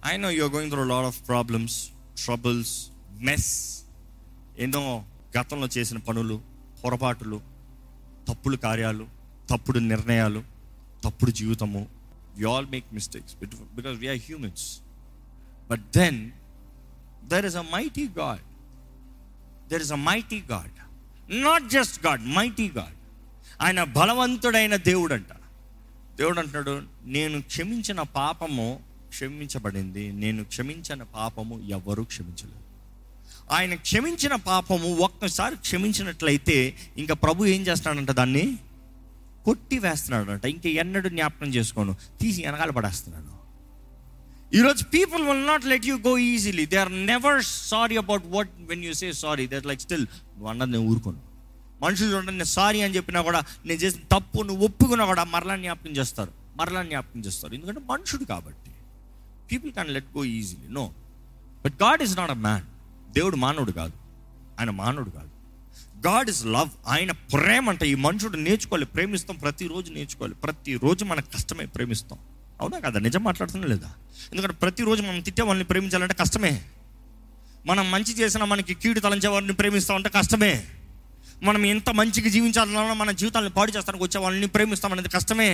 I know you're going through lot of problems troubles mess ఎన్నో గతంలో చేసిన పనులు పొరపాటులు తప్పుడు కార్యాలు తప్పుడు నిర్ణయాలు తప్పుడు జీవితము we all make mistakes because we're humans but then there is a mighty God there is a mighty God not just God mighty God ఆయన బలవంతుడైన దేవుడు అంట దేవుడు అంటున్నాడు నేను క్షమించిన పాపము క్షమించబడింది నేను క్షమించిన పాపము ఎవరు క్షమించలేదు ఆయన క్షమించిన పాపము ఒక్కసారి క్షమించినట్లయితే ఇంకా ప్రభు ఏం చేస్తున్నాడంట దాన్ని కొట్టి వేస్తున్నాడంట ఇంకా ఎన్నడూ జ్ఞాపకం చేసుకోను తీసి వెనకాల పడేస్తున్నాడు ఈరోజు people will not let you go easily they are never sorry about what when you say sorry that like still నువ్వు అన్నది నేను ఊరుకోను మనుషులు చూడండి నేను సారీ అని చెప్పినా కూడా నేను చేసిన తప్పు నువ్వు ఒప్పుకున్నా కూడా మరలా జ్ఞాపకం చేస్తారు మరలా జ్ఞాపకం చేస్తారు ఎందుకంటే మనుషుడు కాబట్టి people can let go easily no but God is not a man దేవుడు మానవుడు కాదు ఆయన మానవుడు కాదు గాడ్ ఇస్ లవ్ ఆయన ప్రేమ అంటే ఈ మనుషుడు నేర్చుకోవాలి ప్రేమిస్తాం ప్రతిరోజు నేర్చుకోవాలి ప్రతిరోజు మనకు కష్టమే ప్రేమిస్తాం అవునా కదా నిజం మాట్లాడుతున్నా లేదా ఎందుకంటే ప్రతిరోజు మనం తిట్టే వాళ్ళని ప్రేమించాలంటే కష్టమే మనం మంచి చేసినా మనకి కీడు తలంచే వారిని ప్రేమిస్తామంటే కష్టమే మనం ఎంత మంచిగా జీవించాలన్నా మన జీవితాలను పాడు చేస్తానికి వచ్చే వాళ్ళని ప్రేమిస్తామనేది కష్టమే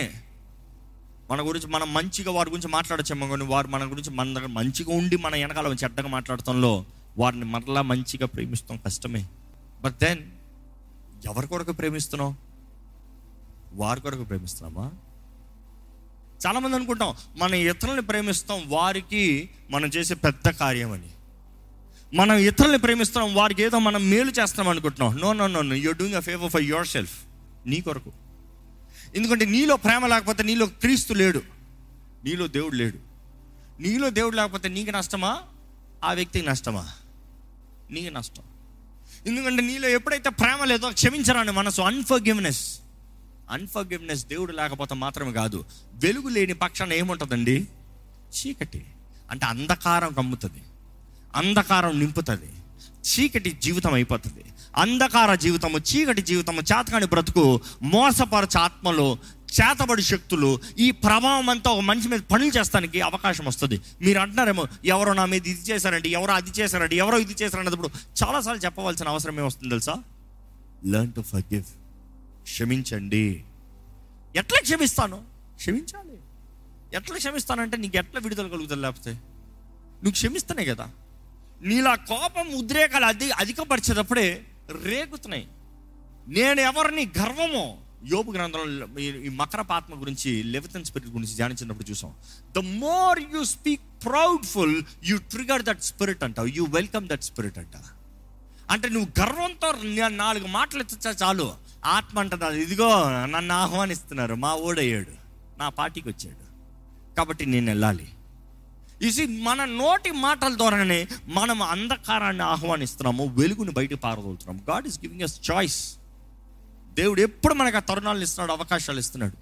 మన గురించి మనం మంచిగా వారి గురించి మాట్లాడచ్చేమో కానీ వారు మన గురించి మన దగ్గర మంచిగా ఉండి మన వెనకాల చెడ్డగా మాట్లాడటంలో వారిని మరలా మంచిగా ప్రేమిస్తాం కష్టమే బట్ దెన్ ఎవరి కొరకు ప్రేమిస్తున్నావు వారి కొరకు ప్రేమిస్తున్నామా చాలామంది అనుకుంటాం మన ఇతరుల్ని ప్రేమిస్తాం వారికి మనం చేసే పెద్ద కార్యం అని మనం ఇతరుల్ని ప్రేమిస్తున్నాం వారికి ఏదో మనం మేలు చేస్తాం అనుకుంటున్నాం no no no you're doing a favour for yourself నీ కొరకు ఎందుకంటే నీలో ప్రేమ లేకపోతే నీలో క్రీస్తు లేడు నీలో దేవుడు లేడు నీలో దేవుడు లేకపోతే నీకు నష్టమా ఆ వ్యక్తికి నష్టమా నీకు నష్టం ఎందుకంటే నీలో ఎప్పుడైతే ప్రేమ లేదో క్షమించరాని మనసు అన్ఫర్గివ్నెస్ అన్ఫర్గివ్నెస్ దేవుడు లేకపోతే మాత్రమే కాదు వెలుగు లేని పక్షాన ఏముంటుందండి చీకటి అంటే అంధకారం కమ్ముతుంది అంధకారం నింపుతుంది చీకటి జీవితం అయిపోతుంది అంధకార జీవితము చీకటి జీవితము చేతకాని బ్రతుకు మోసపరచ ఆత్మలు చేతబడి శక్తులు ఈ ప్రభావం అంతా ఒక మనిషి మీద పనులు చేస్తానికి అవకాశం వస్తుంది మీరు అంటున్నారేమో ఎవరో నా మీద ఇది చేశారండి ఎవరో అది చేశారండి ఎవరో ఇది చేశారన్నప్పుడు చాలాసార్లు చెప్పవలసిన అవసరం ఏమొస్తుంది తెలుసా లర్న్ టు ఫర్గివ్ క్షమించండి ఎట్లా క్షమిస్తాను క్షమించాలి ఎట్లా క్షమిస్తానంటే నీకు ఎట్లా విడుదల కలుగుతుంది లేకపోతే నువ్వు క్షమిస్తానే కదా నీలా కోపం ఉద్రేకాలు అధి అధికపరిచేటప్పుడే రేగుతున్నాయి నేను ఎవరిని గర్వమో యోపు గ్రంథంలో ఈ- ఈ మకర పాత్మ గురించి లెవితన్ స్పిరిట్ గురించి ధ్యానించినప్పుడు చూసాం the more you speak proudful you trigger that spirit అంటావు యూ వెల్కమ్ దట్ స్పిరిట్ అంట అంటే నువ్వు గర్వంతో నా- నాలుగు మాటలు ఎత్తుతా చాలు ఆత్మ అంటున్నారు ఇదిగో నన్ను ఆహ్వానిస్తున్నారు మా ఓడయ్యాడు నా పార్టీకి వచ్చాడు కాబట్టి నేను వెళ్ళాలి ఇది మన నోటి మాటల ద్వారానే మనం అంధకారాన్ని ఆహ్వానిస్తున్నాము వెలుగుని బయటకు పారదోలుతున్నాం God is giving us choice దేవుడు ఎప్పుడు మనకు ఆ తరుణాలను ఇస్తున్నాడు అవకాశాలు ఇస్తున్నాడు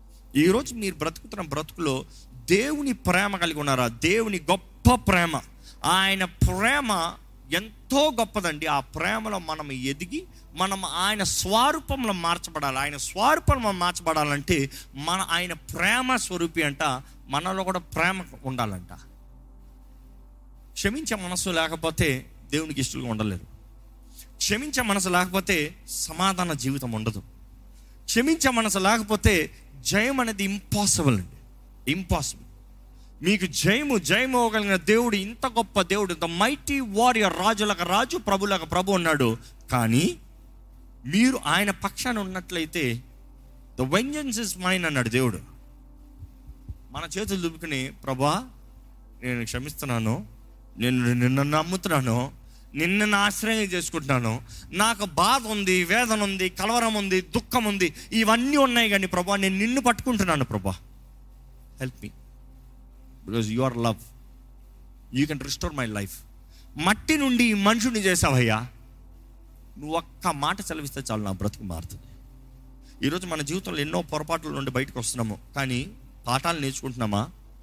ఈరోజు మీరు బ్రతుకుతున్న బ్రతుకులో దేవుని ప్రేమ కలిగి ఉన్నారా దేవుని గొప్ప ప్రేమ ఆయన ప్రేమ ఎంతో గొప్పదండి ఆ ప్రేమలో మనం ఎదిగి మనం ఆయన స్వరూపంలో మార్చబడాలి ఆయన స్వరూపంలో మార్చబడాలంటే మన ఆయన ప్రేమ స్వరూపి అంట మనలో కూడా ప్రేమ ఉండాలంట క్షమించే మనసు లేకపోతే దేవునికి ఇష్టలుగా ఉండలేరు క్షమించే మనసు లేకపోతే సమాధాన జీవితం ఉండదు క్షమించే మనసు లేకపోతే జయం అనేది ఇంపాసిబుల్ అండి ఇంపాసిబుల్ మీకు జయము జయము అవ్వగలిగిన దేవుడు ఇంత గొప్ప దేవుడు ద మైటీ వారియర్ రాజులకు రాజు ప్రభులకు ప్రభు ఉన్నాడు కానీ మీరు ఆయన పక్షాన ఉన్నట్లయితే ద వెంజన్స్ ఇస్ మైన్ అన్నాడు దేవుడు మన చేతులు దుబ్బుకుని ప్రభా నేను క్షమిస్తున్నాను నేను నిన్ను నమ్ముతున్నాను నిన్ను నా ఆశ్రయం చేసుకుంటున్నాను నాకు బాధ ఉంది వేదన ఉంది కలవరం ఉంది దుఃఖం ఉంది ఇవన్నీ ఉన్నాయి కానీ ప్రభా నేను నిన్ను పట్టుకుంటున్నాను ప్రభా help me because you are love you can restore my life మట్టి నుండి ఈ మనుషుని చేసావయ్యా నువ్వు ఒక్క మాట సెలవిస్తే చాలు నా బ్రతుకు మారుతుంది ఈరోజు మన జీవితంలో ఎన్నో పొరపాట్ల నుండి బయటకు వస్తున్నాము కానీ పాఠాలు నేర్చుకుంటున్నామా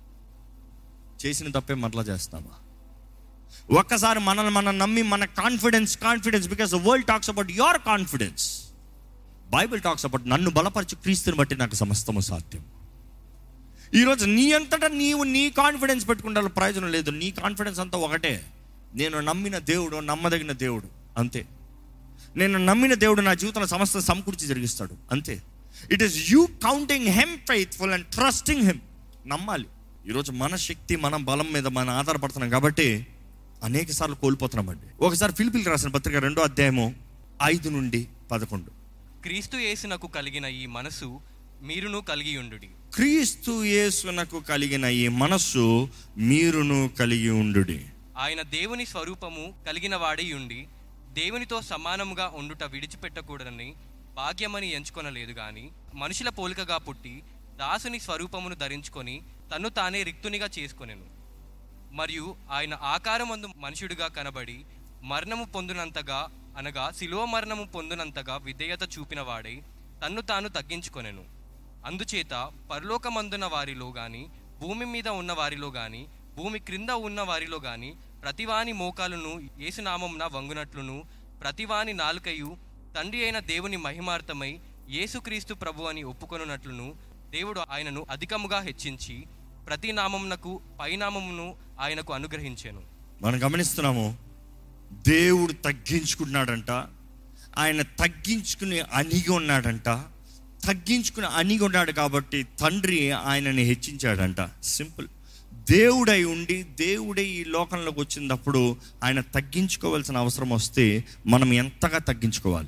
చేసిన తప్పే మరలా చేస్తామా ఒక్కసారి మనల్ని మనం నమ్మి మన confidence confidence because the world talks about your confidence Bible talks about నన్ను బలపరచు క్రీస్తుని బట్టి నాకు సమస్తము సాధ్యం ఈరోజు నీ అంతటా నీవు నీ కాన్ఫిడెన్స్ పెట్టుకుంటే ప్రయోజనం లేదు నీ కాన్ఫిడెన్స్ అంతా ఒకటే నేను నమ్మిన దేవుడు నమ్మదగిన దేవుడు అంతే నేను నమ్మిన దేవుడు నా జీవితంలో సమస్త సమకూర్చి జరిగిస్తాడు అంతే it is you counting him faithful and trusting him నమ్మాలి ఈరోజు మన శక్తి మన బలం మీద మనం ఆధారపడుతున్నాం కాబట్టి అనేక సార్లు కోల్పోతున్నామండి ఒకసారి ఫిలిపిల్ రాసిన పత్రిక రెండో అధ్యాయము ఐదు నుండి పదకొండు క్రీస్తు యేసునకు కలిగిన ఈ మనసు మీరును కలిగి ఉండుడి క్రీస్తు యేసునకు కలిగిన ఈ మనస్సు మీరును కలిగి ఉండుడి ఆయన దేవుని స్వరూపము కలిగిన వాడై ఉండి దేవునితో సమానముగా ఉండుట విడిచిపెట్టకూడదని భాగ్యమని ఎంచుకొనలేదు గాని మనుషుల పోలికగా పుట్టి దాసుని స్వరూపమును ధరించుకొని తన్ను తానే రిక్తునిగా చేసుకొనెను మరియు ఆయన ఆకారమందు మనుషుడిగా కనబడి మరణము పొందినంతగా అనగా శిలువ మరణము పొందినంతగా విధేయత చూపిన వాడై తన్ను తాను తగ్గించుకొనెను అందుచేత పరలోకమందున వారిలో గాని భూమి మీద ఉన్న వారిలో గాని భూమి క్రింద ఉన్న వారిలో గాని ప్రతివాని మోకాలును యేసునామంన వంగునట్లును ప్రతివాని నాలుకయు తండ్రి అయిన దేవుని మహిమార్థమై యేసుక్రీస్తు ప్రభు అని ఒప్పుకొనున్నట్లును దేవుడు ఆయనను అధికముగా హెచ్చించి ప్రతి నామమునకు పైనామమును ఆయనకు అనుగ్రహించాను మనం గమనిస్తున్నాము దేవుడు తగ్గించుకున్నాడంట ఆయన తగ్గించుకుని అణిగి ఉన్నాడంట తగ్గించుకుని అణిగి ఉన్నాడు కాబట్టి తండ్రి ఆయనని హెచ్చించాడంట సింపుల్ దేవుడై ఉండి దేవుడే ఈ లోకంలోకి వచ్చినప్పుడు ఆయన తగ్గించుకోవాల్సిన అవసరం వస్తే మనం ఎంతగా తగ్గించుకోవాలి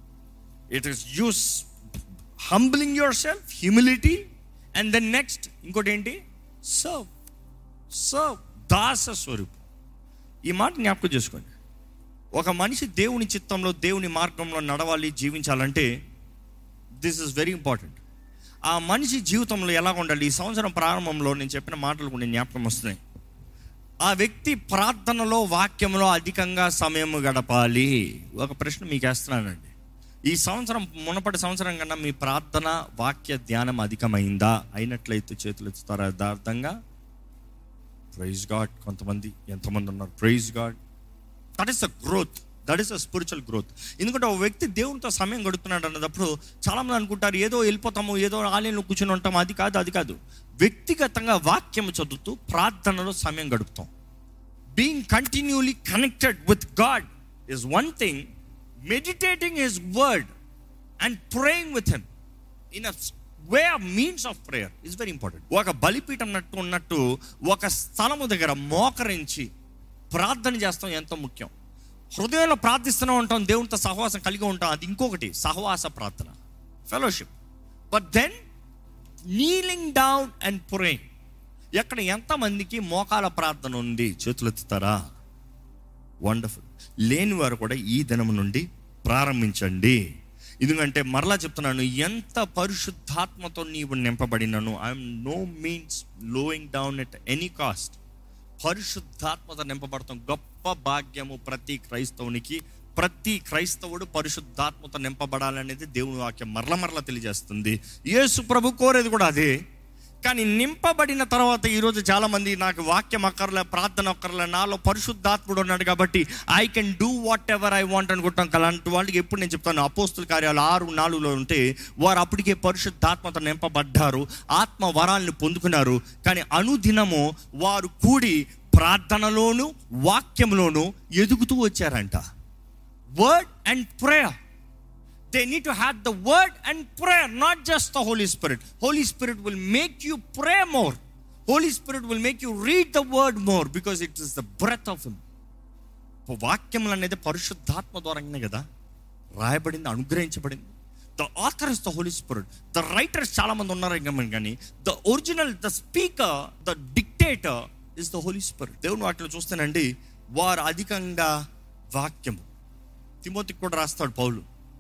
it is use humbling yourself humility and then next ఇంకోటి ఏంటి సర్వ్ సర్వ్ దాస స్వరూపం ఈ మాట జ్ఞాపకం చేసుకోండి ఒక మనిషి దేవుని చిత్తంలో దేవుని మార్గంలో నడవాలి జీవించాలంటే దిస్ ఇస్ వెరీ ఇంపార్టెంట్ ఆ మనిషి జీవితంలో ఎలా ఉండాలి ఈ సంవత్సరం ప్రారంభంలో నేను చెప్పిన మాటలు కొన్ని జ్ఞాపకం వస్తున్నాయి ఆ వ్యక్తి ప్రార్థనలో వాక్యంలో అధికంగా సమయం గడపాలి ఒక ప్రశ్న మీకు వేస్తున్నానండి ఈ సంవత్సరం మునపటి సంవత్సరం కన్నా మీ ప్రార్థన వాక్య ధ్యానం అధికమైందా అయినట్లయితే చేతులు ఎత్తుతారా యథార్థంగా ప్రైజ్ గాడ్ కొంతమంది ఎంతమంది ఉన్నారు praise God that is a growth that is a spiritual growth ఎందుకంటే ఒక వ్యక్తి దేవునితో సమయం గడుపుతున్నాడు అన్నప్పుడు చాలామంది అనుకుంటారు ఏదో వెళ్ళిపోతాము ఏదో ఆలయంలో కూర్చొని ఉంటాము అది కాదు అది కాదు వ్యక్తిగతంగా వాక్యం చదువుతూ ప్రార్థనలో సమయం గడుపుతాం being continuously connected with God is one thing meditating his word and praying with him in a way of means of prayer is very important ఒక బలిపీఠం నట్టు ఉన్నట్టు ఒక స్థలము దగ్గర మోకరించి ప్రార్థన చేస్తాం ఎంతో ముఖ్యం హృదయంలో ప్రార్థిస్తూనే ఉంటాం దేవునితో సహవాసం కలిగి ఉంటాం అది ఇంకొకటి సహవాస ప్రార్థన fellowship but then kneeling down and praying ఎక్కడ ఎంతమందికి మోకాల ప్రార్థన ఉంది చేతులు ఎత్తుతారా వండర్ఫుల్ లేని వారు కూడా ఈ దినం నుండి ప్రారంభించండి ఎందుకంటే మరలా చెప్తున్నాను ఎంత పరిశుద్ధాత్మతో నీవు నింపబడినను I'm no means lowing down at any cost పరిశుద్ధాత్మత నింపబడతాం గొప్ప భాగ్యము ప్రతి క్రైస్తవునికి ప్రతి క్రైస్తవుడు పరిశుద్ధాత్మత నింపబడాలనేది దేవుని వాక్యం మరల మరల తెలియజేస్తుంది యేసు ప్రభు కోరేది కూడా అదే కానీ నింపబడిన తర్వాత ఈరోజు చాలామంది నాకు వాక్యం అక్కర్లే ప్రార్థన అక్కర్లే నాలో పరిశుద్ధాత్ముడు ఉన్నాడు కాబట్టి I can do whatever I want అనుకుంటాం కదా అలాంటి వాళ్ళకి ఎప్పుడు నేను చెప్తాను అపోస్తుల కార్యాలు ఆరు నాలుగులో ఉంటే వారు అప్పటికే పరిశుద్ధాత్మత నింపబడ్డారు ఆత్మ వరాలను పొందుకున్నారు కానీ అనుదినము వారు కూడి ప్రార్థనలోను వాక్యంలోను ఎదుగుతూ వచ్చారంట word and prayer they need to have the word and prayer not just the holy spirit holy spirit will make you pray more holy spirit will make you read the word more because it is the breath of him వాక్యములు అనేది పరిశుద్ధాత్మ ద్వారానే కదా రాయబడింది అనుగ్రహించబడింది the author is the Holy Spirit the writers చాలా మంది ఉన్నారు ఇంకా కానీ the original the speaker the dictator is the Holy Spirit దేవుని వాటిలో చూస్తేనండి వారు అధికంగా వాక్యము తిమోతికి కూడా రాస్తాడు పౌలు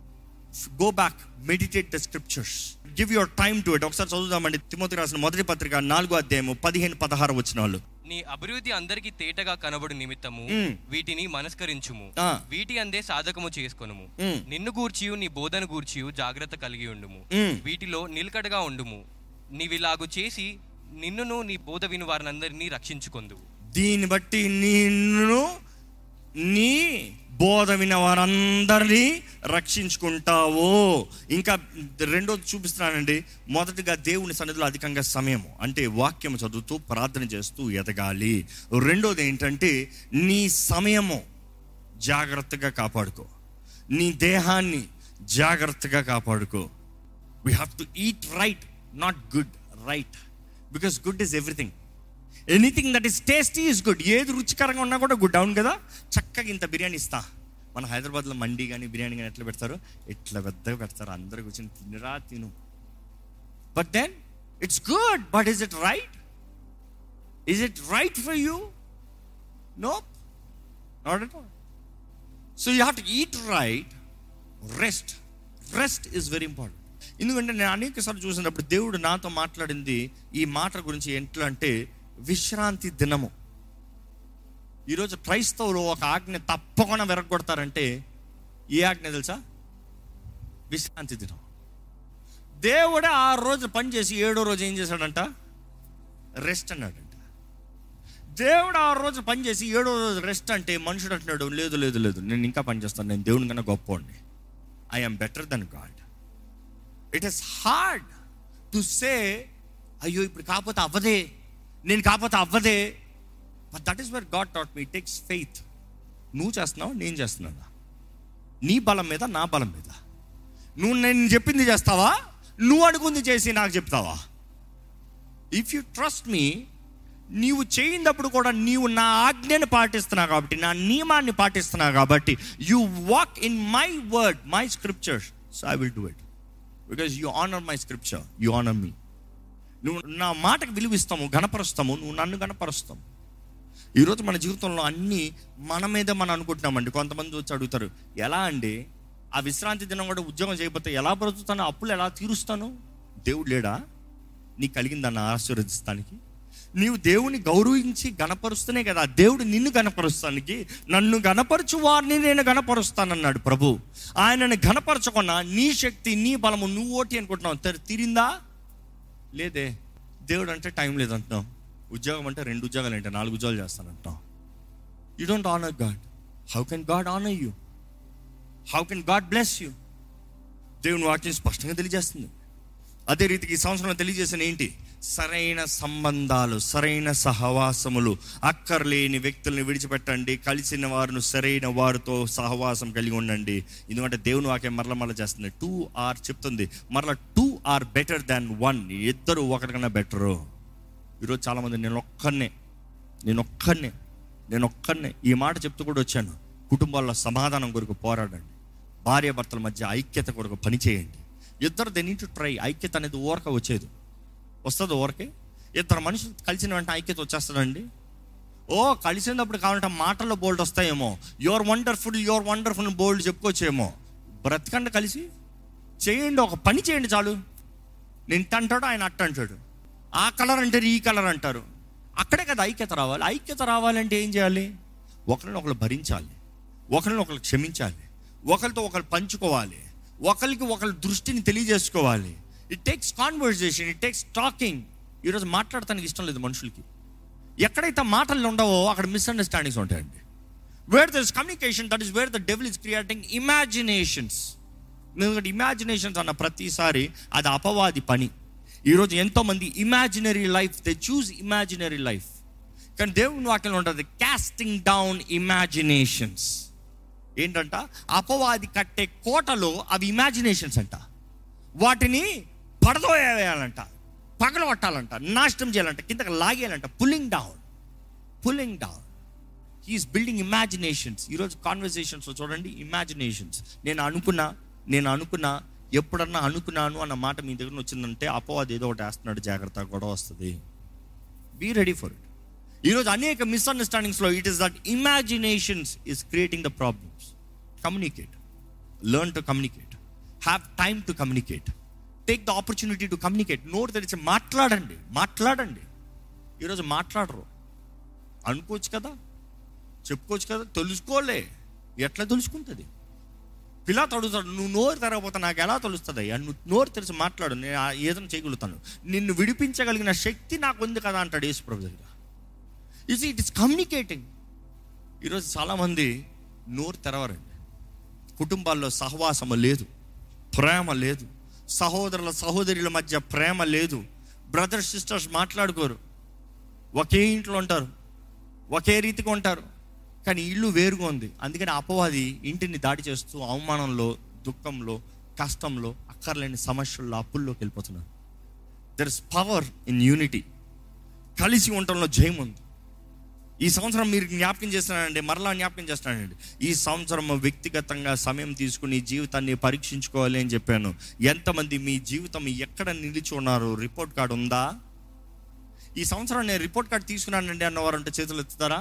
go back meditate the scriptures give your time to it ఒకసారి చదువుదామండి తిమోతి రాసిన మొదటి పత్రిక నాలుగో అధ్యాయము పదిహేను పదహారు వచ్చిన వాళ్ళు నీ అభివృద్ధి అందరికి తేటగా కనబడు నిమిత్తము మ్. వీటిని మనస్కరించుము ఆ. వీటి అందే సాధకము చేసుకొనుము మ్. నిన్ను గూర్చియు నీ బోధన గూర్చియు జాగ్రత్త కలిగి ఉండుము మ్. వీటిలో నిలకడగా ఉండుము నీవిలాగు చేసి నిన్నును నీ బోధ విను వారినందరినీ రక్షించుకొందువు దీన్ని బట్టి నిన్ను నీ బోధ విన్న వారందరినీ రక్షించుకుంటావు ఇంకా రెండోది చూపిస్తున్నానండి మొదటిగా దేవుని సన్నిధిలో అధికంగా సమయము అంటే వాక్యం చదువుతూ ప్రార్థన చేస్తూ ఎదగాలి రెండోది ఏంటంటే నీ సమయము జాగ్రత్తగా కాపాడుకో నీ దేహాన్ని జాగ్రత్తగా కాపాడుకో we have to eat right not good right because good is everything anything that is tasty is good ఏది రుచికరంగా ఉన్నా కూడా గుడ్ అవును కదా చక్కగా ఇంత బిర్యానీ ఇస్తా మన హైదరాబాద్లో మండి కానీ బిర్యానీ కానీ ఎట్లా పెడతారు ఇట్లా పెద్దగా పెడతారు అందరు కూర్చొని తినరా తిను but then it's good but is it right is it right for you no not at all so you have to eat right rest rest is very important ఎందుకంటే నేను అనేక సార్లు చూసినప్పుడు దేవుడు నాతో మాట్లాడింది ఈ మాట గురించి ఎట్లా అంటే విశ్రాంతి దినము ఈరోజు క్రైస్తవులు ఒక ఆజ్ఞ తప్పకుండా వెరగొడతారంటే ఏ ఆజ్ఞ తెలుసా విశ్రాంతి దినం దేవుడే ఆ రోజు పని చేసి ఏడో రోజు ఏం చేశాడంట రెస్ట్ అన్నాడంట దేవుడు ఆ రోజు పని చేసి ఏడో రోజు రెస్ట్ అంటే మనుషుడు అంటున్నాడు లేదు లేదు లేదు నేను ఇంకా పని చేస్తాను నేను దేవుని కన్నా గొప్పవాడిని I am better than God it is hard to say అయ్యో ఇప్పుడు కాకపోతే అవ్వదే నేను కాకపోతే అవ్వదే but that is what God taught me takes faith నువ్వు చేస్తున్నావు నేను చేస్తున్నాను నీ బలం మీద నా బలం మీద నువ్వు నేను చెప్పింది చేస్తావా నువ్వు అడుగుంది చేసి నాకు చెప్తావా ఇఫ్ యు ట్రస్ట్ మీ నీవు చేయినప్పుడు కూడా నీవు నా ఆజ్ఞని పాటిస్తున్నావు కాబట్టి నా నియమాన్ని పాటిస్తున్నావు కాబట్టి you walk in my word my scriptures so I will do it because you honour my scripture you honour me నువ్వు నా మాటకు విలువిస్తాము గణపరుస్తాము నువ్వు నన్ను గణపరుస్తాము ఈరోజు మన జీవితంలో అన్నీ మన మీద మనం అనుకుంటున్నామండి కొంతమంది వచ్చి అడుగుతారు ఎలా అండి ఆ విశ్రాంతి దినం కూడా ఉద్యోగం చేయకపోతే ఎలా బ్రతుకుతాను అప్పులు ఎలా తీరుస్తాను దేవుడు లేడా నీ కలిగిందన్న ఆశీర్వదిస్తానికి నీవు దేవుని గౌరవించి గణపరుస్తూనే కదా దేవుడు నిన్ను గణపరుస్తానికి నన్ను గణపరచు వారిని నేను గణపరుస్తానన్నాడు ప్రభు ఆయనని గణపరచకుండా నీ శక్తి నీ బలము నువ్వు ఓటి అనుకుంటున్నావు తెర తీరిందా లేదే దేవుడు అంటే టైం లేదంటున్నావు ఉద్యోగం అంటే రెండు ఉద్యోగాలు అంటే నాలుగు ఉద్యోగాలు చేస్తానంటావు you don't honour God how can God honour you how can God bless you దేవుని వాక్యం స్పష్టంగా తెలియజేస్తుంది అదే రీతికి ఈ సంవత్సరం తెలియజేసిన ఏంటి సరైన సంబంధాలు సరైన సహవాసములు అక్కర్లేని వ్యక్తుల్ని విడిచిపెట్టండి కలిసిన వారిని సరైన వారితో సహవాసం కలిగి ఉండండి ఎందుకంటే దేవుని వాక్యం మరల మరల చేస్తుంది టూ ఆర్ చెప్తుంది మరల two are better than one ఇద్దరు ఒకరికన్నా బెటరు ఈరోజు చాలామంది నేను ఒక్కనే నేను ఒక్కనే నేను ఒక్కనే ఈ మాట చెప్తూ కూడా వచ్చాను కుటుంబాల్లో సమాధానం కొరకు పోరాడండి భార్య భర్తల మధ్య ఐక్యత కొరకు పనిచేయండి ఇద్దరు దే నీడ్ టు ట్రై ఐక్యత అనేది ఊరక వచ్చేది వస్తుంది ఊరకే ఇద్దరు మనుషులు కలిసిన వెంటనే ఐక్యత వచ్చేస్తుందండి ఓ కలిసినప్పుడు కావాలంటే మాటల్లో బోల్డ్ వస్తాయేమో your wonderful your wonderful bold చెప్పుకోవచ్చేమో బ్రతకండి కలిసి చేయండి ఒక పని చేయండి చాలు నేను ఇంత అంటాడు ఆయన అట్ట అంటాడు ఆ కలర్ అంటారు ఈ కలర్ అంటారు అక్కడే కదా ఐక్యత రావాలి ఐక్యత రావాలంటే ఏం చేయాలి ఒకరిని ఒకరు భరించాలి ఒకరిని ఒకరు క్షమించాలి ఒకరితో ఒకరు పంచుకోవాలి ఒకరికి ఒకరి దృష్టిని తెలియజేసుకోవాలి it takes conversation it takes talking ఈరోజు మాట్లాడటానికి ఇష్టం లేదు మనుషులకి ఎక్కడైతే మాటలు ఉండవో అక్కడ మిస్అండర్స్టాండింగ్స్ ఉంటాయండి where there is communication that is where the devil is creating imaginations ఎందుకంటే ఇమాజినేషన్స్ అన్న ప్రతిసారి అది అపవాది పని ఈరోజు ఎంతోమంది imaginary life they choose imaginary life కానీ దేవుని వాక్యంలో ఉంటుంది కాస్టింగ్ డౌన్ ఇమాజినేషన్స్ ఏంటంట అపవాది కట్టే కోటలో అవి ఇమాజినేషన్స్ అంట వాటిని పడదోయాలంట పగలగొట్టాలంట నాశనం చేయాలంట కిందకి లాగేయాలంట pulling down pulling down he's building imaginations ఈరోజు కాన్వర్సేషన్స్ చూడండి ఇమాజినేషన్స్ నేను అనుకున్నా నేను అనుకున్నా ఎప్పుడన్నా అనుకున్నాను అన్న మాట మీ దగ్గర వచ్చిందంటే అపవాది ఏదో ఒకటి వేస్తున్నాడు జాగ్రత్త గొడవ వస్తుంది బీ రెడీ ఫర్ ఇట్ ఈరోజు అనేక మిస్అండర్స్టాండింగ్స్లో it is that imaginations is creating the problems communicate learn to communicate have time to communicate take the opportunity to communicate నోరు తెరిచి మాట్లాడండి మాట్లాడండి ఈరోజు మాట్లాడరు అనుకోవచ్చు కదా చెప్పుకోవచ్చు కదా తెలుసుకోలే ఎట్లా తెలుసుకుంటుంది పిల్ల అడుగుతాడు నువ్వు నోరు తెరగపోతే నాకు ఎలా తెలుస్తుంది అయ్యా నువ్వు నోరు తెరిచి మాట్లాడు నేను ఆ ఏదైనా చేయగలుగుతాను నిన్ను విడిపించగలిగిన శక్తి నాకు ఉంది కదా అంటాడు యేసు ప్రభు దగ్గర ఇస్ ఇట్ ఇస్ కమ్యూనికేటింగ్ ఈరోజు చాలామంది నోరు తెరవరండి కుటుంబాల్లో సహవాసము లేదు ప్రేమ లేదు సహోదరుల సహోదరుల మధ్య ప్రేమ లేదు బ్రదర్స్ సిస్టర్స్ మాట్లాడుకోరు ఒకే ఇంట్లో ఉంటారు ఒకే రీతిగా ఉంటారు కానీ ఇల్లు వేరుగా ఉంది అందుకని అపవాది ఇంటిని దాడి చేస్తూ అవమానంలో దుఃఖంలో కష్టంలో అక్కర్లేని సమస్యల్లో అప్పుల్లోకి వెళ్ళిపోతున్నారు there is power in unity కలిసి ఉండటంలో జయం ఉంది ఈ సంవత్సరం మీరు జ్ఞాపకం చేస్తున్నానండి మరలా జ్ఞాపకం చేస్తున్నానండి ఈ సంవత్సరం వ్యక్తిగతంగా సమయం తీసుకుని జీవితాన్ని పరీక్షించుకోవాలి అని చెప్పాను ఎంతమంది మీ జీవితం ఎక్కడ నిలిచి ఉన్నారు రిపోర్ట్ కార్డు ఉందా ఈ సంవత్సరం నేను రిపోర్ట్ కార్డు తీసుకున్నానండి అన్నవారంటే చేతులు ఎత్తుతారా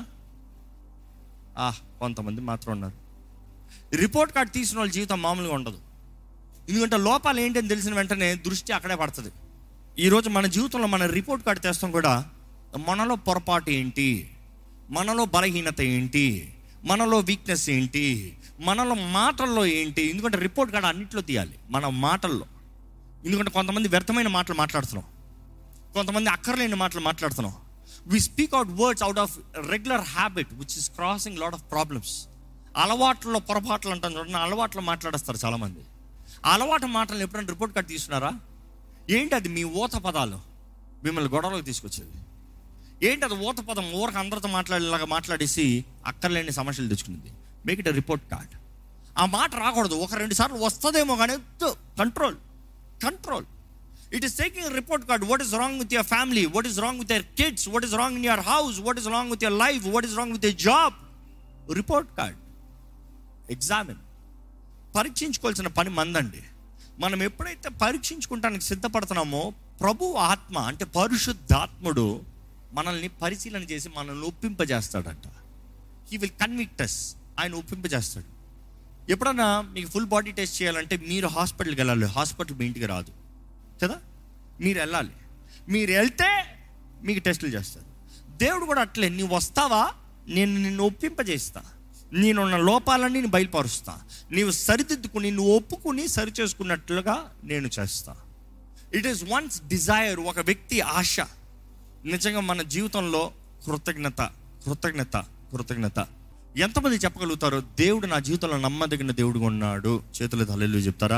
ఆ కొంతమంది మాత్రం ఉన్నారు రిపోర్ట్ కార్డు తీసిన వాళ్ళ జీవితం మామూలుగా ఉండదు ఎందుకంటే లోపాలు ఏంటని తెలిసిన వెంటనే దృష్టి అక్కడే పడుతుంది ఈరోజు మన జీవితంలో మన రిపోర్ట్ కార్డు తెస్తాం కూడా మనలో పొరపాటు ఏంటి మనలో బలహీనత ఏంటి మనలో వీక్నెస్ ఏంటి మనలో మాటల్లో ఏంటి ఎందుకంటే రిపోర్ట్ కార్డు అన్నింటిలో తీయాలి మన మాటల్లో ఎందుకంటే కొంతమంది వ్యర్థమైన మాటలు మాట్లాడుతున్నాం కొంతమంది అక్కర్లేని మాటలు మాట్లాడుతున్నాం we speak out words out of regular habit which is crossing lot of problems అలవాట్లలో పొరపాట్లు అంటాం చూడండి అలవాట్లు మాట్లాడేస్తారు చాలామంది ఆ అలవాటు మాటలు ఎప్పుడైనా రిపోర్ట్ కార్డు తీసుకున్నారా ఏంటి అది మీ ఊత పదాలు మిమ్మల్ని గొడవలోకి తీసుకొచ్చేది ఏంటి అది ఊత పదం ఊరకు అందరితో మాట్లాడేలాగా మాట్లాడేసి అక్కర్లేని సమస్యలు తెచ్చుకునేది మేక్ ఇట్ రిపోర్ట్ కార్డ్ ఆ మాట రాకూడదు ఒక రెండు సార్లు వస్తుందేమో కానీ control control it is taking report card what is wrong with your family what is wrong with your kids what is wrong in your house what is wrong with your life what is wrong with your job report card examine పరీక్షించుకోవాల్సిన పని మందండి మనం ఎప్పుడైతే పరీక్షించుకుంటానికి సిద్ధపడుతున్నామో ప్రభు ఆత్మ అంటే పరిశుద్ధాత్ముడు మనల్ని పరిశీలన చేసి మనల్ని ఒప్పింపజేస్తాడంట హీ విల్ కన్విక్టస్ ఆయన ఒప్పింపజేస్తాడు ఎప్పుడన్నా మీకు ఫుల్ బాడీ టెస్ట్ చేయాలంటే మీరు హాస్పిటల్కి వెళ్ళాలి హాస్పిటల్ మీ ఇంటికి రాదు కదా మీరు వెళ్ళాలి మీరు వెళ్తే మీకు టెస్టులు చేస్తారు దేవుడు కూడా అట్లే నువ్వు వస్తావా నేను నిన్ను ఒప్పింపజేస్తా నేనున్న లోపాలన్నీ నేను బయలుపరుస్తా నీవు సరిదిద్దుకుని నువ్వు ఒప్పుకుని సరి చేసుకున్నట్లుగా నేను చేస్తా ఇట్ ఈస్ వన్స్ డిజైర్ ఒక వ్యక్తి ఆశ నిజంగా మన జీవితంలో కృతజ్ఞత కృతజ్ఞత కృతజ్ఞత ఎంతమంది చెప్పగలుగుతారో దేవుడు నా జీవితంలో నమ్మదగిన దేవుడుగా ఉన్నాడు చేతులు తల్లిలు చెప్తారా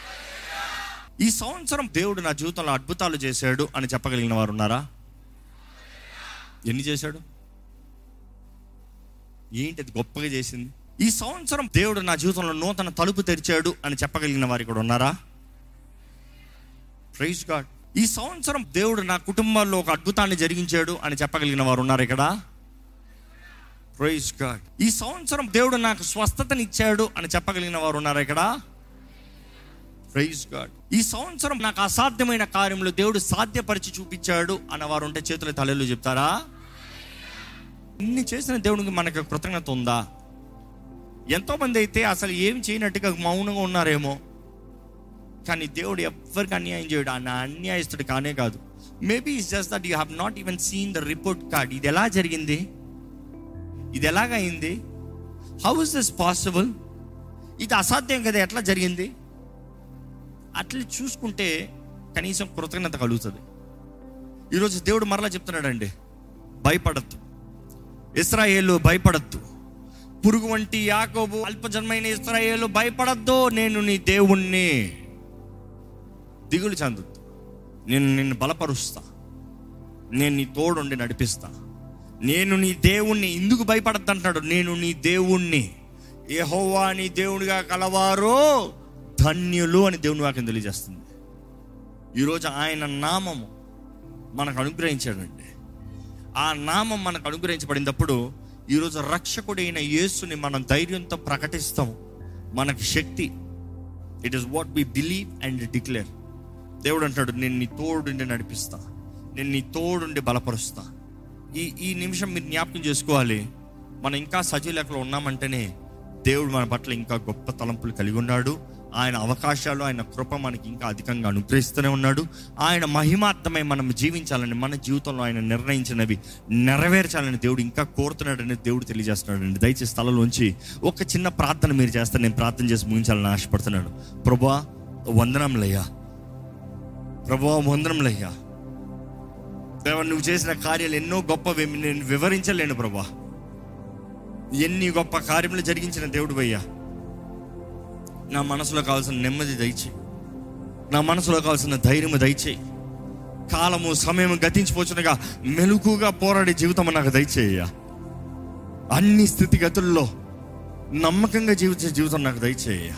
ఈ సంవత్సరం దేవుడు నా జీవితంలో అద్భుతాలు చేశాడు అని చెప్పగలిగిన వారు ఉన్నారా ఎన్ని చేశాడు ఏంటి అది గొప్పగా చేసింది ఈ సంవత్సరం దేవుడు నా జీవితంలో నూతన తలుపు తెరిచాడు అని చెప్పగలిగిన వారు ఇక్కడ ఉన్నారా ప్రైజ్ గాడ్ ఈ సంవత్సరం దేవుడు నా కుటుంబాల్లో ఒక అద్భుతాన్ని జరిగించాడు అని చెప్పగలిగిన వారు ఉన్నారు ఇక్కడ ప్రైజ్ గాడ్ ఈ సంవత్సరం దేవుడు నాకు స్వస్థతనిచ్చాడు అని చెప్పగలిగిన వారు ఉన్నారు ఇక్కడ ప్రైజ్ గాడ్ ఈ సంవత్సరం నాకు అసాధ్యమైన కార్యములు దేవుడు సాధ్యపరిచి చూపించాడు అన్నవారు ఉంటే చేతుల తలలు చెప్తారా ఇన్ని చేసిన దేవునికి మనకు కృతజ్ఞత ఉందా ఎంతో మంది అయితే అసలు ఏం చేయనట్టుగా మౌనంగా ఉన్నారేమో కానీ దేవుడు ఎవరికి అన్యాయం చేయడు ఆయన అన్యాయస్తుడు కానే కాదు maybe is just that you have not even seen the report card ఇది ఎలా జరిగింది ఇది ఎలాగైంది హౌ ఇస్ దిస్ పాసిబుల్ ఇది అసాధ్యం కదా ఎట్లా జరిగింది అట్లా చూసుకుంటే కనీసం కృతజ్ఞత కలుగుతుంది ఈరోజు దేవుడు మరలా చెప్తున్నాడండి భయపడద్దు ఇస్రాయేలు భయపడద్దు పురుగు వంటి యాకోబు అల్పజన్మైన ఇస్రాయేలు భయపడద్దు నేను నీ దేవుణ్ణి దిగులు చెందొద్దు నేను నిన్ను బలపరుస్తా నేను నీ తోడుండి నడిపిస్తా నేను నీ దేవుణ్ణి ఎందుకు భయపడద్దు అంటున్నాడు నేను నీ దేవుణ్ణి యెహోవా నీ దేవునిగా కలవారు ధన్యులు అని దేవుని వాక్యం తెలియజేస్తుంది ఈరోజు ఆయన నామము మనకు అనుగ్రహించాడండి ఆ నామం మనకు అనుగ్రహించబడినప్పుడు ఈరోజు రక్షకుడైన యేసుని మనం ధైర్యంతో ప్రకటిస్తాం మనకి శక్తి it is what we believe and declare దేవుడు అంటాడు నేను నీ తోడుండి నడిపిస్తా నేను నీ తోడుండి బలపరుస్తా ఈ ఈ నిమిషం మీరు జ్ఞాపకం చేసుకోవాలి మనం ఇంకా సజీవ లెక్కలో ఉన్నామంటేనే దేవుడు మన పట్ల ఇంకా గొప్ప తలంపులు కలిగి ఉన్నాడు ఆయన అవకాశాలు ఆయన కృప మనకి ఇంకా అధికంగా అనుగ్రహిస్తూనే ఉన్నాడు ఆయన మహిమార్థమై మనం జీవించాలని మన జీవితంలో ఆయన నిర్ణయించినవి నెరవేర్చాలని దేవుడు ఇంకా కోరుతున్నాడని దేవుడు తెలియజేస్తున్నాడండి దయచేసి స్థలంలోంచి ఒక చిన్న ప్రార్థన మీరు చేస్తే నేను ప్రార్థన చేసి ముగించాలని ఆశపడుతున్నాను ప్రభా వందనంలయ్యా ప్రభా వందనంలయ్యా దేవా నువ్వు చేసిన కార్యాలు ఎన్నో గొప్పవి నేను వివరించలేను ప్రభా ఎన్ని గొప్ప కార్యములు జరిగించిన దేవుడు అయ్యా నా మనసులో కావాల్సిన నెమ్మది దయచేయి నా మనసులో కావాల్సిన ధైర్యము దయచేయి కాలము సమయం గతించిపోచునగా మెలుగుగా పోరాడే జీవితం నాకు దయచేయ్యా అన్ని స్థితిగతుల్లో నమ్మకంగా జీవించే జీవితం నాకు దయచేయ్యా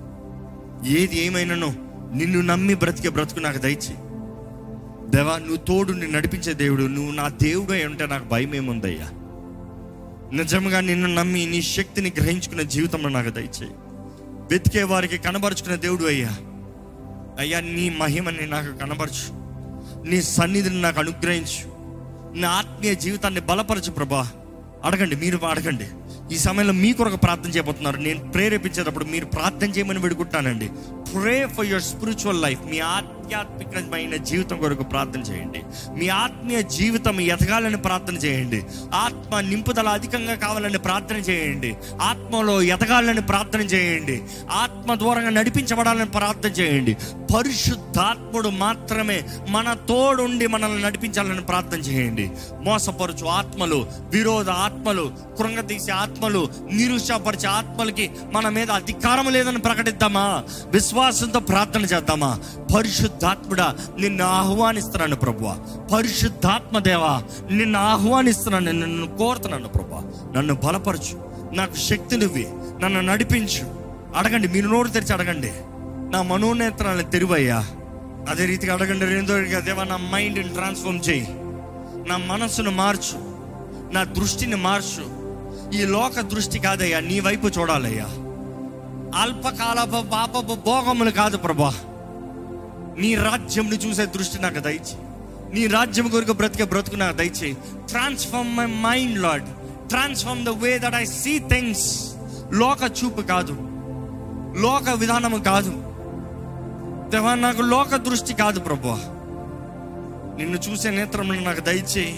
ఏది ఏమైనానో నిన్ను నమ్మి బ్రతికే బ్రతుకు నాకు దయచేయి దేవా నువ్వు తోడు నిన్ను నడిపించే దేవుడు నువ్వు నా దేవుడు అయి ఉంటే నాకు భయం ఏముందయ్యా నిజంగా నిన్ను నమ్మి నీ శక్తిని గ్రహించుకునే జీవితంలో నాకు దయచేయి వెతికే వారికి కనబరుచుకునే దేవుడు అయ్యా అయ్యా నీ మహిమని నాకు కనబరచు నీ సన్నిధిని నాకు అనుగ్రహించు నా ఆత్మీయ జీవితాన్ని బలపరచు ప్రభా అడగండి మీరు అడగండి ఈ సమయంలో మీ కొరకు ప్రార్థన చేయబోతున్నారు నేను ప్రేరేపించేటప్పుడు మీరు ప్రార్థన చేయమని వేడుకుంటానండి pray for your spiritual life మీ ఆధ్యాత్మికమైన జీవితం కొరకు ప్రార్థన చేయండి మీ ఆత్మీయ జీవితం ఎదగాలని ప్రార్థన చేయండి ఆత్మ నింపుదల అధికంగా కావాలని ప్రార్థన చేయండి ఆత్మలో ఎదగాలని ప్రార్థన చేయండి ఆత్మ దూరంగా నడిపించబడాలని ప్రార్థన చేయండి పరిశుద్ధాత్ముడు మాత్రమే మన తోడుండి మనల్ని నడిపించాలని ప్రార్థన చేయండి మోసపరుచు ఆత్మలు విరోధ ఆత్మలు కృంగతీసే ఆత్మలు నిరుత్సాహపరిచే ఆత్మలకి మన మీద అధికారం లేదని ప్రకటిద్దామా విశ్వాసంతో ప్రార్థన చేద్దామా పరిశుద్ధాత్ముడా నిన్ను ఆహ్వానిస్తున్నాను ప్రభువా పరిశుద్ధాత్మ దేవా నిన్ను ఆహ్వానిస్తున్నాను నిన్ను కోరుతున్నాను ప్రభువా నన్ను బలపరచు నాకు శక్తినివ్వి నన్ను నడిపించు అడగండి మీరు నోరు తెరిచి అడగండి నా మనోనేత్రాలను తెరువయ్యా అదే రీతిగా అడగండి రెండో రీతిగా దేవా నా మైండ్ని ట్రాన్స్ఫార్మ్ చేయి నా మనస్సును మార్చు నా దృష్టిని మార్చు ఈ లోక దృష్టి కాదయ్యా నీ వైపు చూడాలయ్యా అల్పకాలపు పాపపు భోగములు కాదు ప్రభా నీ రాజ్యంని చూసే దృష్టి నాకు దయచి నీ రాజ్యం కొరకు బ్రతికే బ్రతుకు నాకు దయచేయి transform my mind Lord transform the way that I see things లోక చూపు కాదు లోక విధానము కాదు దేవా నాకు లోక దృష్టి కాదు ప్రభు నిన్ను చూసే నేత్రములు నాకు దయచేయి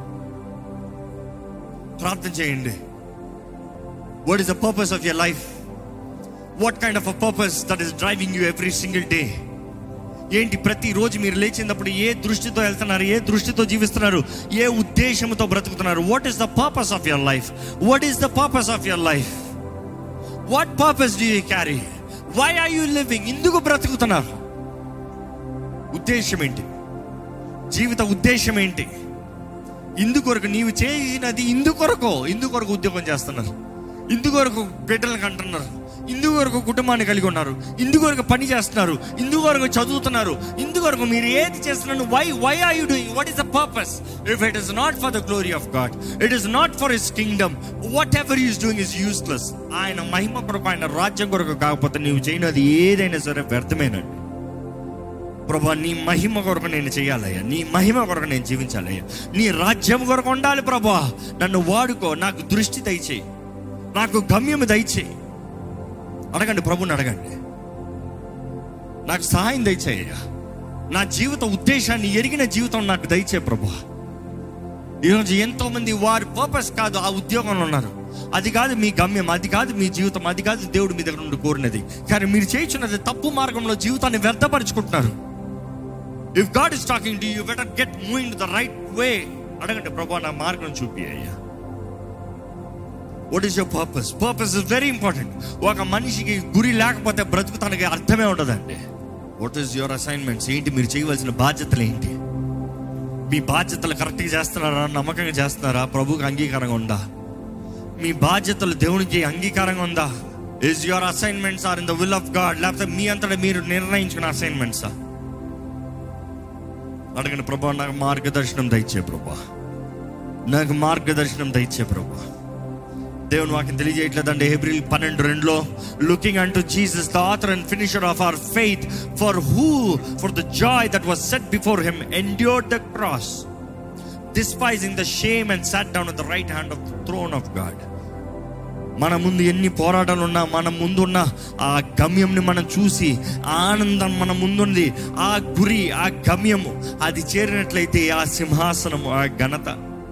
ప్రార్థన చేయండి what is the purpose of your life what kind of a purpose that is driving you every single day ఏంటి ప్రతిరోజు మీరు లేచినప్పుడు ఏ దృష్టితో వెళ్తున్నారు ఏ దృష్టితో జీవిస్తున్నారు ఏ ఉద్దేశంతో బ్రతుకుతున్నారు what is the purpose of your life what is the purpose of your life what purpose do you carry why are you living ఎందుకు బ్రతుకుతున్నారు ఉద్దేశం ఏంటి జీవిత ఉద్దేశం ఏంటి ఇందుకొరకు నీవు చేసినది ఇందుకొరకు ఇందుకొరకు ఉద్యోగం చేస్తున్నారు ఇందుకొరకు బిడ్డలు కంటున్నారు ఇందుకొరకు కుటుంబాన్ని కలిగి ఉన్నారు ఇందుకొరకు పని చేస్తున్నారు ఇందుకొరకు చదువుతున్నారు ఇందుకొరకు మీరు ఏది చేస్తున్నారు why why are you doing what is the purpose if it is not for the glory of God it is not for his kingdom whatever is doing is useless ఆయన మహిమ కొరకు ఆయన రాజ్యం కొరకు కాకపోతే నీవు చేయనది ఏదైనా సరే వ్యర్థమేనండి ప్రభా నీ మహిమ కొరకు నేను చేయాలయ్యా నీ మహిమ కొరకు నేను జీవించాలయ్యా నీ రాజ్యం కొరకు ఉండాలి ప్రభా నన్ను వాడుకో నాకు దృష్టి దయచేయి నాకు గమ్యము దయచేయి అడగండి ప్రభుని అడగండి నాకు సహాయం దయచేయ్యా నా జీవిత ఉద్దేశాన్ని ఎరిగిన జీవితం నాకు దయచే ప్రభా ఈరోజు ఎంతో మంది వారి పర్పస్ కాదు ఆ ఉద్యోగంలో ఉన్నారు అది కాదు మీ గమ్యం అది కాదు మీ జీవితం అది కాదు దేవుడు మీ దగ్గర నుండి కోరినది కానీ మీరు చేయించున్నది తప్పు మార్గంలో జీవితాన్ని వ్యర్థపరుచుకుంటున్నారు if God is talking to you better get moving the right way అడగండి ప్రభా నా మార్గం చూపి అయ్యా what is your purpose purpose is very important ఒక మనిషికి గురి లేకపోతే బ్రతుకుతానికి అర్థమే ఉండదండి వాట్ ఈస్ యువర్ అసైన్మెంట్స్ ఏంటి మీరు చేయవలసిన బాధ్యతలు ఏంటి మీ బాధ్యతలు కరెక్ట్గా చేస్తున్నారా నమ్మకంగా చేస్తున్నారా ప్రభుకి అంగీకారంగా ఉందా మీ బాధ్యతలు దేవునికి అంగీకారంగా ఉందా is your assignments are in the will of God లేకపోతే మీ అంతటా మీరు నిర్ణయించుకున్న అసైన్మెంట్సా అడగండి ప్రభా నాకు మార్గదర్శనం దయచే ప్రభా నాకు మార్గదర్శనం దయచే ప్రభా దేవుని వాక్యం తెలియజేయట్లేదండి ఏప్రిల్ పన్నెండు రెండులో లుకింగ్ అంటూ Jesus the author and finisher of our faith for who for the joy that was set before him endured the cross despising the shame and sat down the right hand of the throne of God మన ముందు ఎన్ని పోరాటాలు ఉన్నా మన ముందున్న ఆ గమ్యంని మనం చూసి ఆనందం మన ముందుంది ఆ గురి ఆ గమ్యము అది చేరినట్లయితే ఆ సింహాసనము ఆ ఘనత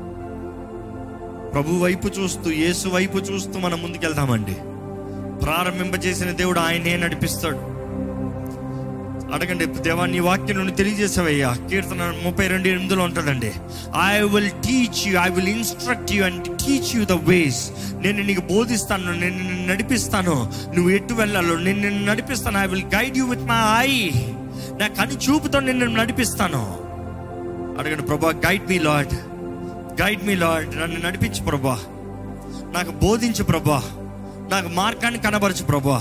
ప్రభు వైపు చూస్తూ యేసు వైపు చూస్తూ మనం ముందుకెళ్దామండి ప్రారంభింపజేసిన దేవుడు ఆయనే నడిపిస్తాడు అడగండి దేవా నీ వాక్యం నుండి తెలియజేసావయ్యా కీర్తన ముప్పై రెండు ఎనిమిదిలో ఉంటుందండి I will teach you I will instruct you and teach you the ways నేను నీకు బోధిస్తాను నేను నిన్ను నడిపిస్తాను నువ్వు ఎటు వెళ్ళాలో నేను నిన్ను నడిపిస్తాను I will guide you with my eye నా కని చూపుతో నిన్ను నడిపిస్తాను అడగండి ప్రభా guide me Lord guide me Lord నన్ను నడిపించు ప్రభా నాకు బోధించు ప్రభా నాకు మార్గాన్ని కనబరచు ప్రభా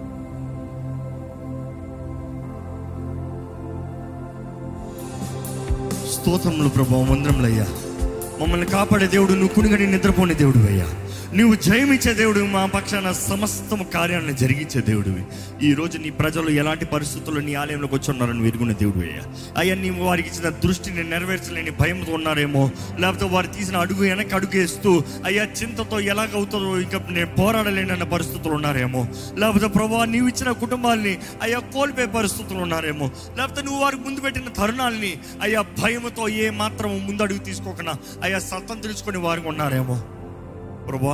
స్తోత్రములు ప్రభా వందరములు అయ్యా మమ్మల్ని కాపాడే దేవుడు నువ్వు కునిగని నిద్రపోని దేవుడు అయ్యా నువ్వు జయమిచ్చే దేవుడు మా పక్షాన సమస్తం కార్యాలను జరిగించే దేవుడివి ఈ రోజు నీ ప్రజలు ఎలాంటి పరిస్థితుల్లో నీ ఆలయంలోకి వచ్చి ఉన్నారని వెరుగున్న దేవుడు అయ్యా అయ్యా నీవు వారికి ఇచ్చిన దృష్టిని నెరవేర్చలేని భయంతో ఉన్నారేమో లేకపోతే వారు తీసిన అడుగు వెనక్కి అడుగేస్తూ అయ్యా చింతతో ఎలాగవుతుందో ఇంకా నేను పోరాడలేని అన్న పరిస్థితులు ఉన్నారేమో లేకపోతే ప్రభా నీవు ఇచ్చిన కుటుంబాల్ని అయ్యా కోల్పోయే పరిస్థితులు ఉన్నారేమో లేకపోతే నువ్వు వారికి ముందు పెట్టిన తరుణాల్ని అయ్యా భయముతో ఏ మాత్రం ముందడుగు తీసుకోకుండా అయ్యా సత్తం తెలుసుకొని వారికి ఉన్నారేమో ప్రభా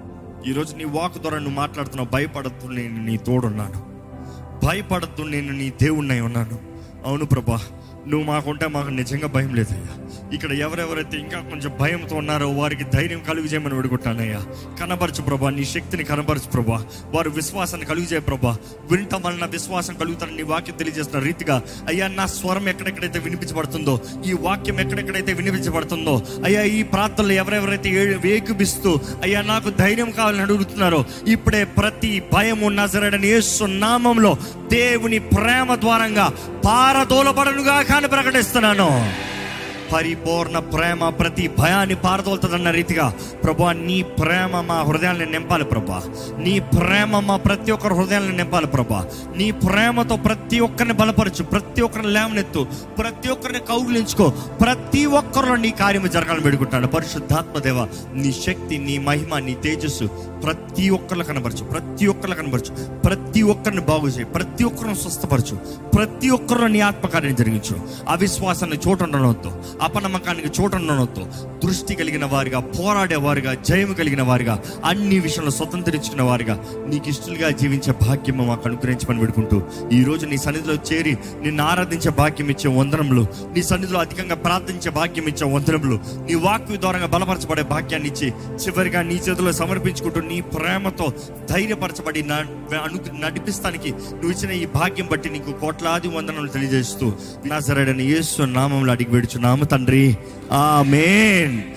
ఈరోజు నీ వాక్ ద్వారా నువ్వు మాట్లాడుతున్నావు భయపడద్దు నేను నీ తోడున్నాను భయపడద్దు నేను నీ దేవుణ్ణి ఉన్నాను అవును ప్రభా నువ్వు మాకుంటే మాకు నిజంగా భయం లేదయ్యా ఇక్కడ ఎవరెవరైతే ఇంకా కొంచెం భయంతో ఉన్నారో వారికి ధైర్యం కలుగు చేయమని వేడుకుంటానయ్యా కనబరచు ప్రభా నీ శక్తిని కనబరచు ప్రభా వారు విశ్వాసాన్ని కలుగు చేయ ప్రభా వినటం వలన విశ్వాసం కలుగుతారని నీ వాక్యం తెలియజేస్తున్న రీతిగా అయ్యా నా స్వరం ఎక్కడెక్కడైతే వినిపించబడుతుందో ఈ వాక్యం ఎక్కడెక్కడైతే వినిపించబడుతుందో అయ్యా ఈ ప్రాంతంలో ఎవరెవరైతే ఏ- వేకుబిస్తూ అయ్యా నాకు ధైర్యం కావాలని అడుగుతున్నారో ఇప్పుడే ప్రతి భయము నజరడని యేసు నామంలో దేవుని ప్రేమ ద్వారంగా పారదోలబడనుగా కానీ ప్రకటిస్తున్నాను పరిపూర్ణ ప్రేమ ప్రతి భయాన్ని పారదోలుతుందన్న రీతిగా ప్రభా నీ ప్రేమ మా హృదయాన్ని నింపాలి ప్రభా నీ ప్రేమ మా ప్రతి ఒక్కరి హృదయాన్ని నింపాలి ప్రభా నీ ప్రేమతో ప్రతి ఒక్కరిని బలపరచు ప్రతి ఒక్కరిని లేవనెత్తు ప్రతి ఒక్కరిని కౌగులించుకో ప్రతి ఒక్కరిలో నీ కార్యము జరగాలని పెడుకుంటాడు పరిశుద్ధాత్మ దేవ నీ శక్తి నీ మహిమ నీ తేజస్సు ప్రతి ఒక్కరిలో కనబరచు ప్రతి ఒక్కరిలో కనబరచు ప్రతి ఒక్కరిని బాగు చేయి ప్రతి ఒక్కరిని స్వస్థపరచు ప్రతి ఒక్కరిలో నీ ఆత్మకార్యం జరిగించు అవిశ్వాసాన్ని చోటు ఉండనవద్దు అపనమ్మకానికి చోటు ఉండనవద్దు దృష్టి కలిగిన వారిగా పోరాడే వారిగా జయం కలిగిన వారిగా అన్ని విషయంలో స్వతంత్రించుకున్న వారిగా నీకు ఇష్టలుగా జీవించే భాగ్యం మాకు అనుగ్రహించమని పెడుకుంటూ ఈ రోజు నీ సన్నిధిలో చేరి నిన్ను ఆరాధించే భాగ్యం ఇచ్చే వందనములు నీ సన్నిధిలో అధికంగా ప్రార్థించే భాగ్యం ఇచ్చే వందనములు నీ వాక్కు ద్వారా బలపరచబడే భాగ్యాన్ని ఇచ్చి చివరిగా నీ చేతిలో సమర్పించుకుంటూ నీ ప్రేమతో ధైర్యపరచబడి నా అను నడిపిస్తానికి నువ్వు ఇచ్చిన ఈ భాగ్యం బట్టి నీకు కోట్లాది వందనలు తెలియజేస్తూ నా సరైన యేసు నామంలో అడిగి వేడుచు నామ తండ్రి ఆమేన్